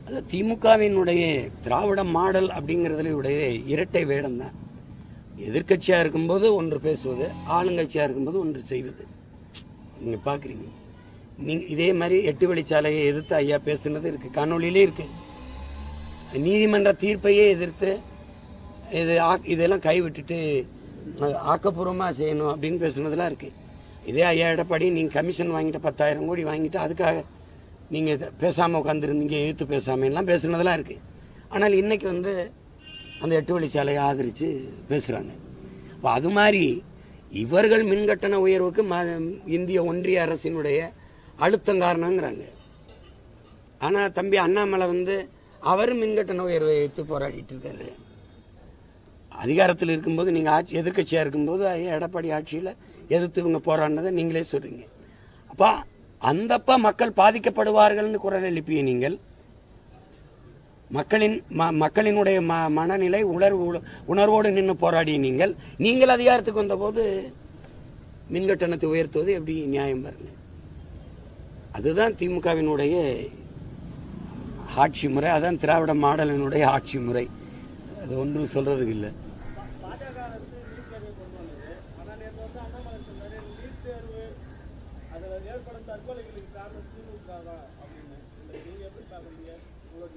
அது திமுகவினுடைய திராவிட மாடல் அப்படிங்கிறதுல உடைய இரட்டை வேடம் தான் எதிர்க்கட்சியாக இருக்கும்போது ஒன்று பேசுவது ஆளுங்கட்சியாக இருக்கும்போது ஒன்று செய்வது நீங்கள் பார்க்குறீங்க நீங்க இதே மாதிரி எட்டு வழிச்சாலையை எதிர்த்து ஐயா பேசுனது இருக்குது காணொளியிலே இருக்குது நீதிமன்ற தீர்ப்பையே எதிர்த்து இது ஆக் இதெல்லாம் கைவிட்டுட்டு அஹ், ஆக்கப்பூர்வமாக செய்யணும் அப்படின்னு பேசுனதெல்லாம் இருக்குது இதே ஐயா எடப்பாடி நீங்கள் கமிஷன் வாங்கிட்டு பத்தாயிரம் கோடி வாங்கிட்டு அதுக்காக நீங்கள் பேசாமல் உட்காந்துருந்தீங்க எதிர்த்து பேசாமல் எல்லாம் பேசுனதெல்லாம் இருக்குது ஆனால் இன்னைக்கு வந்து அந்த எட்டு வழிச்சாலையை ஆதரித்து பேசுகிறாங்க அப்போ அது மாதிரி இவர்கள் மின்கட்டண உயர்வுக்கு ம இந்திய ஒன்றிய அரசினுடைய அழுத்தம் காரணங்கிறாங்க ஆனால் தம்பி அண்ணாமலை வந்து அவர் மின்கட்டண உயர்வை எதிர்த்து போராடிட்டு இருக்காரு அதிகாரத்தில் இருக்கும்போது நீங்கள் ஆட்சி எதிர்க்கட்சியாக இருக்கும்போது ஐயா எடப்பாடி ஆட்சியில் எதிர்த்து இவங்க போராடினதை நீங்களே சொல்கிறீங்க அப்பா அந்தப்பா மக்கள் பாதிக்கப்படுவார்கள்னு குரல் எழுப்பிய நீங்கள் மக்களின் ம மக்களினுடைய ம மனநிலை உணர்வு உணர்வோடு நின்று போராடிய நீங்கள் நீங்கள் அதிகாரத்துக்கு வந்தபோது மின்கட்டணத்தை உயர்த்துவது எப்படி நியாயம் பாருங்க அதுதான் திமுகவினுடைய ஆட்சி முறை அதான் திராவிட மாடலினுடைய ஆட்சி முறை அது ஒன்றும் சொல்றதுக்கு இல்லை பாஜக அரசு நீட் தேர்வை கொண்டு வந்தது ஆனா நேற்று வந்து அண்ணாமலை சொன்னாரு நீட் தேர்வு அதுல ஏற்படும் தற்கொலைகளுக்கு காரணம் திமுக தான் அப்படின்னு இந்த நீங்க எப்படி பாக்குறீங்க உங்களுக்கு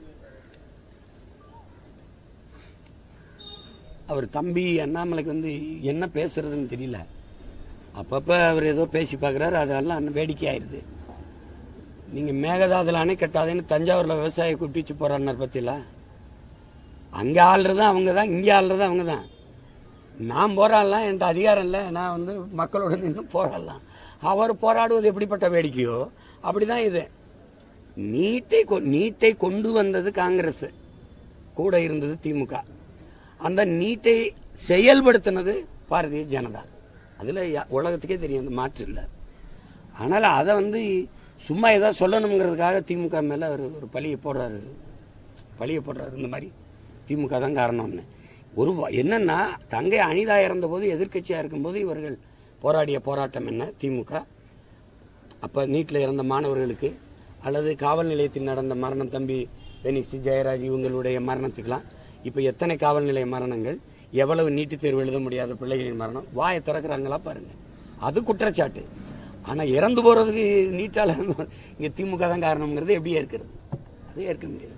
அவர் தம்பி அண்ணாமலைக்கு வந்து என்ன பேசுறதுன்னு தெரியல அப்பப்போ அவர் ஏதோ பேசி பார்க்குறாரு அதெல்லாம் வேடிக்கை ஆயிடுது நீங்கள் மேகதாதுல அணை கட்டாதேன்னு தஞ்சாவூரில் விவசாயி கூப்பிட்டு போகிறான்னார் பத்தியில அங்கே ஆள்றது அவங்க தான் இங்கே ஆள்றது அவங்க தான் நான் போராடலாம் என்கிட்ட அதிகாரம் இல்லை நான் வந்து மக்களோட நின்று போராடலாம் அவர் போராடுவது எப்படிப்பட்ட வேடிக்கையோ அப்படி தான் இது நீட்டை கொ- நீட்டை கொண்டு வந்தது காங்கிரஸ் கூட இருந்தது திமுக அந்த நீட்டை செயல்படுத்தினது பாரதிய ஜனதா அதில் உலகத்துக்கே தெரியும் அந்த மாற்று இல்லை ஆனால் அதை வந்து சும்மா ஏதோ சொல்லணுங்கிறதுக்காக திமுக மேலே அவர் ஒரு பழியை போடுறாரு பழியை போடுறாரு இந்த மாதிரி திமுக தான் காரணம்னு ஒரு வ- என்னன்னா தங்கை அனிதா இறந்தபோது எதிர்க்கட்சியாக இருக்கும்போது இவர்கள் போராடிய போராட்டம் என்ன திமுக அப்போ நீட்டில் இறந்த மாணவர்களுக்கு அல்லது காவல் நிலையத்தில் நடந்த மரணம் தம்பி பெனிக்ஸ் ஜெயராஜ் இவங்களுடைய மரணத்துக்கெல்லாம் இப்போ எத்தனை காவல் நிலைய மரணங்கள் எவ்வளவு நீட்டுத் தேர்வு எழுத முடியாத பிள்ளைகளின் மரணம் வாயை திறக்கிறாங்களா பாருங்க அது குற்றச்சாட்டு ஆனால் இறந்து போகிறதுக்கு நீட்டால் இங்கே திமுக தான் காரணங்கிறது எப்படியே இருக்கிறது அது ஏற்க முடியாது